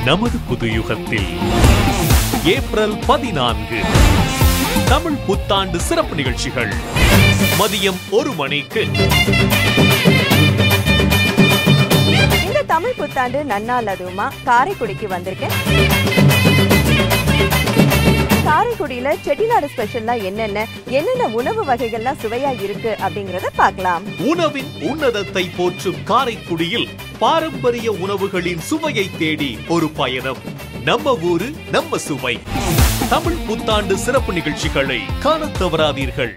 நமது புதுயுகத்தில் ஏப்ரல் பதினான்கு தமிழ் புத்தாண்டு சிறப்பு நிகழ்ச்சிகள் மதியம் ஒரு மணிக்கு இந்த தமிழ் புத்தாண்டு நன்னாள் அதுவுமா காரைக்குடிக்கு வந்திருக்கேன் காரைக்குடியில செட்டிநாடு ஸ்பெஷல்லா என்னென்ன என்னென்ன உணவு வகைகள்லாம் சுவையா இருக்கு அப்படிங்கறத பார்க்கலாம் உணவின் உன்னதத்தை போற்றும் காரைக்குடியில் பாரம்பரிய உணவுகளின் சுவையை தேடி ஒரு பயணம் நம்ம ஊரு நம்ம சுவை தமிழ் புத்தாண்டு சிறப்பு நிகழ்ச்சிகளை காணத் தவறாதீர்கள்